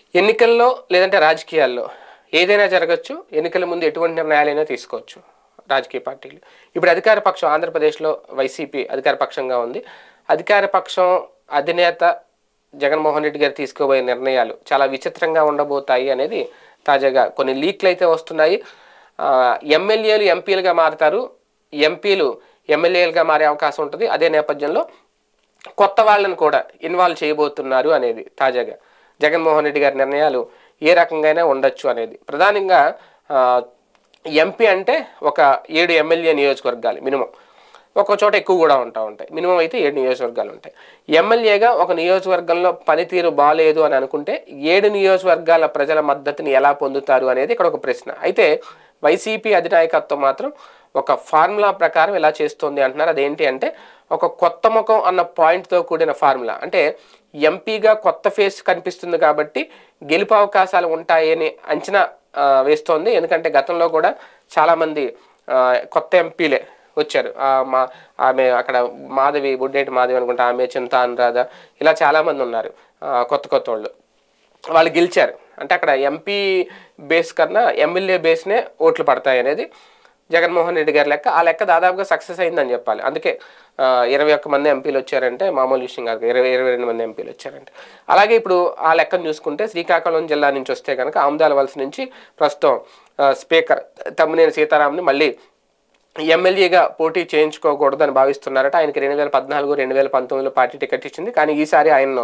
ఎన్నికల్లో లేదంటే రాజకీయాల్లో ఏదైనా జరగచ్చు ఎన్నికల ముందు ఎటువంటి నిర్ణయాలైనా తీసుకోవచ్చు రాజకీయ పార్టీలు ఇప్పుడు అధికార పక్షం ఆంధ్రప్రదేశ్లో వైసీపీ అధికార పక్షంగా ఉంది అధికార పక్షం అధినేత జగన్మోహన్ రెడ్డి గారు తీసుకోబోయే నిర్ణయాలు చాలా విచిత్రంగా ఉండబోతాయి అనేది తాజాగా కొన్ని లీక్లు అయితే వస్తున్నాయి ఆ, ఎమ్మెల్యేలు ఎంపీలుగా మారుతారు ఎంపీలు ఎమ్మెల్యేలుగా మారే అవకాశం ఉంటుంది అదే నేపథ్యంలో కొత్త వాళ్ళని కూడా ఇన్వాల్వ్ చేయబోతున్నారు అనేది తాజాగా జగన్మోహన్ రెడ్డి గారి నిర్ణయాలు ఏ రకంగానే ఉండొచ్చు అనేది ప్రధానంగా ఎంపీ అంటే ఒక ఏడు ఎమ్మెల్యే నియోజకవర్గాలు మినిమం ఒక చోట ఎక్కువ కూడా ఉంటా ఉంటాయి మినిమం అయితే ఏడు నియోజకవర్గాలు ఉంటాయి ఎమ్మెల్యేగా ఒక నియోజకవర్గంలో పనితీరు బాగాలేదు అని అనుకుంటే ఏడు నియోజకవర్గాల ప్రజల మద్దతుని ఎలా పొందుతారు అనేది ఇక్కడ ఒక ప్రశ్న అయితే వైసీపీ అధినాయకత్వం మాత్రం ఒక ఫార్ములా ప్రకారం ఇలా చేస్తుంది అంటున్నారు అదేంటి అంటే ఒక కొత్త ముఖం అన్న పాయింట్తో కూడిన ఫార్ములా అంటే ఎంపీగా కొత్త ఫేస్ కనిపిస్తుంది కాబట్టి గెలుపు అవకాశాలు ఉంటాయని అంచనా ఆ, వేస్తోంది ఎందుకంటే గతంలో కూడా చాలామంది ఆ, కొత్త ఎంపీలే వచ్చారు ఆ, మా ఆమె అక్కడ మాధవి బుడ్డేటి మాధవి అనుకుంటా ఆమె చింత అనురాధ ఇలా చాలామంది ఉన్నారు ఆ, కొత్త కొత్త వాళ్ళు వాళ్ళు గెలిచారు అంటే అక్కడ ఎంపీ బేస్ కన్నా ఎమ్మెల్యే బేస్నే ఓట్లు పడతాయి అనేది జగన్మోహన్ రెడ్డి గారి లెక్క ఆ లెక్క దాదాపుగా సక్సెస్ అయిందని చెప్పాలి అందుకే ఆ, ఇరవై ఒక్క మంది ఎంపీలు వచ్చారంటే మామూలు విషయం కాదు ఇరవై ఇరవై రెండు మంది ఎంపీలు వచ్చారంటే అలాగే ఇప్పుడు ఆ లెక్కను చూసుకుంటే శ్రీకాకుళం జిల్లా నుంచి వస్తే కనుక ఆమదాల వలస నుంచి ప్రస్తుతం ఆ, స్పీకర్ తమ్మినేని సీతారాంని మళ్ళీ ఎమ్మెల్యేగా పోటీ చేయించుకోకూడదని భావిస్తున్నారట ఆయనకి రెండు వేల పద్నాలుగు రెండు వేల పంతొమ్మిదిలో పార్టీ టికెట్ ఇచ్చింది కానీ ఈసారి ఆయన్ను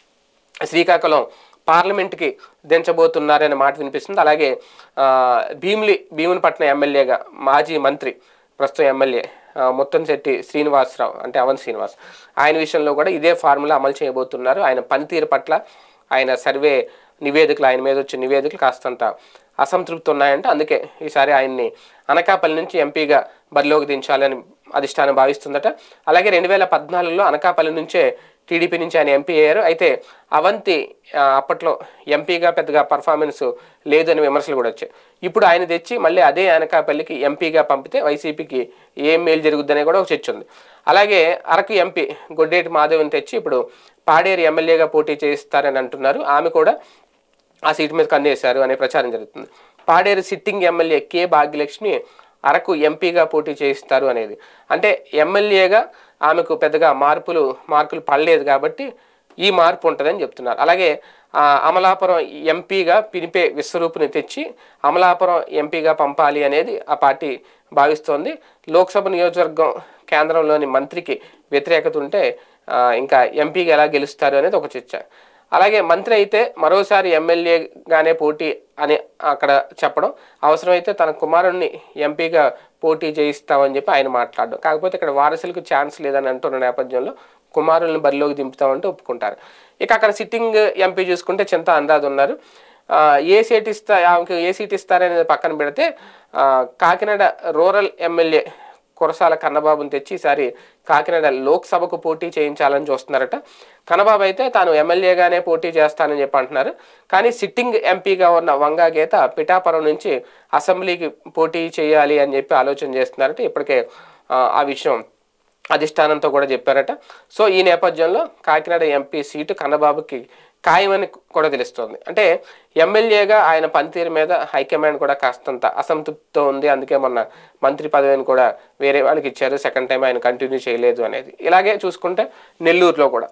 శ్రీకాకుళం పార్లమెంట్కి దించబోతున్నారనే మాట వినిపిస్తుంది అలాగే ఆ, భీమిలి భీమునిపట్నం ఎమ్మెల్యేగా మాజీ మంత్రి ప్రస్తుతం ఎమ్మెల్యే ఆ, ముత్తంశెట్టి శ్రీనివాసరావు అంటే అవన్ శ్రీనివాస్ ఆయన విషయంలో కూడా ఇదే ఫార్ములా అమలు చేయబోతున్నారు ఆయన పనితీరు పట్ల ఆయన సర్వే నివేదికలు ఆయన మీద వచ్చిన నివేదికలు కాస్తంత అసంతృప్తి ఉన్నాయంటే అందుకే ఈసారి ఆయన్ని అనకాపల్లి నుంచి ఎంపీగా బరిలోకి దించాలని అధిష్టానం భావిస్తుందట అలాగే రెండు వేల పద్నాలుగులో అనకాపల్లి నుంచే టీడీపీ నుంచి ఆయన ఎంపీ అయ్యారు అయితే అవంతి ఆ, అప్పట్లో ఎంపీగా పెద్దగా పర్ఫార్మెన్స్ లేదని విమర్శలు కూడా వచ్చాయి ఇప్పుడు ఆయన తెచ్చి మళ్ళీ అదే అనకాపల్లికి ఎంపీగా పంపితే వైసీపీకి ఏం మేలు జరుగుద్దనే కూడా ఒక చర్చ ఉంది అలాగే అరకు ఎంపీ గొడ్డేటి మాధవిని తెచ్చి ఇప్పుడు పాడేరు ఎమ్మెల్యేగా పోటీ చేయిస్తారని అంటున్నారు ఆమె కూడా ఆ సీటు మీద కన్నేశారు అనే ప్రచారం జరుగుతుంది Paderu sitting MLA K Bhagyalakshmi Araku ఎంపీగా పోటీ చేయిస్తారు అనేది అంటే ఎమ్మెల్యేగా ఆమెకు పెద్దగా మార్పులు మార్కులు పడలేదు కాబట్టి ఈ మార్పు ఉంటుందని చెప్తున్నారు అలాగే ఆ, అమలాపురం ఎంపీగా పినిపే విశ్వరూపుని తెచ్చి అమలాపురం ఎంపీగా పంపాలి అనేది ఆ పార్టీ భావిస్తోంది లోక్సభ నియోజకవర్గం కేంద్రంలోని మంత్రికి వ్యతిరేకత ఉంటే ఆ, ఇంకా ఎంపీగా ఎలా గెలుస్తారు అనేది ఒక చర్చ అలాగే మంత్రి అయితే మరోసారి ఎమ్మెల్యేగానే పోటీ అని అక్కడ చెప్పడం అవసరమైతే తన కుమారుణ్ణి ఎంపీగా పోటీ చేయిస్తామని చెప్పి ఆయన మాట్లాడడం కాకపోతే ఇక్కడ వారసులకు ఛాన్స్ లేదని అంటున్న నేపథ్యంలో కుమారుల్ని బరిలోకి దింపుతామంటే ఒప్పుకుంటారు ఇక అక్కడ సిట్టింగ్ ఎంపీ చూసుకుంటే చింత అనురాధ ఉన్నారు ఆ, ఏ సీట్ ఇస్తా ఆమెకు ఏ సీట్ ఇస్తారనేది పక్కన పెడితే ఆ, కాకినాడ రూరల్ ఎమ్మెల్యే కురసాల కన్నబాబుని తెచ్చి ఈసారి కాకినాడ లోక్సభకు పోటీ చేయించాలని చూస్తున్నారట కన్నబాబు అయితే తాను ఎమ్మెల్యేగానే పోటీ చేస్తానని చెప్పి అంటున్నారు కానీ సిట్టింగ్ ఎంపీగా ఉన్న వంగా గీత పిఠాపురం నుంచి అసెంబ్లీకి పోటీ చేయాలి అని చెప్పి ఆలోచన చేస్తున్నారట ఇప్పటికే ఆ, ఆ విషయం అధిష్టానంతో కూడా చెప్పారట సో ఈ నేపథ్యంలో కాకినాడ ఎంపీ సీటు కన్నబాబుకి ఖాయమని కూడా తెలుస్తోంది అంటే ఎమ్మెల్యేగా ఆయన పనితీరు మీద హైకమాండ్ కూడా కాస్తంత అసంతృప్తితో ఉంది అందుకే మొన్న మంత్రి పదవిని కూడా వేరే వాళ్ళకి ఇచ్చారు సెకండ్ టైం ఆయన కంటిన్యూ చేయలేదు అనేది ఇలాగే చూసుకుంటే నెల్లూరులో కూడా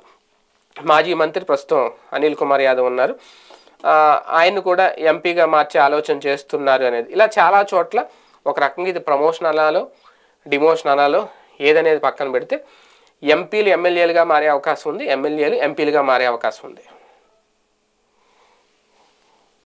మాజీ మంత్రి ప్రస్తుతం అనిల్ కుమార్ యాదవ్ ఉన్నారు ఆ, ఆయన్ని కూడా ఎంపీగా మార్చే ఆలోచన చేస్తున్నారు అనేది ఇలా చాలా చోట్ల ఒక రకంగా ఇది ప్రమోషన్ అనాలో డిమోషన్ అనాలో ఏదనేది పక్కన పెడితే ఎంపీలు ఎమ్మెల్యేలుగా మారే అవకాశం ఉంది ఎమ్మెల్యేలు ఎంపీలుగా మారే అవకాశం ఉంది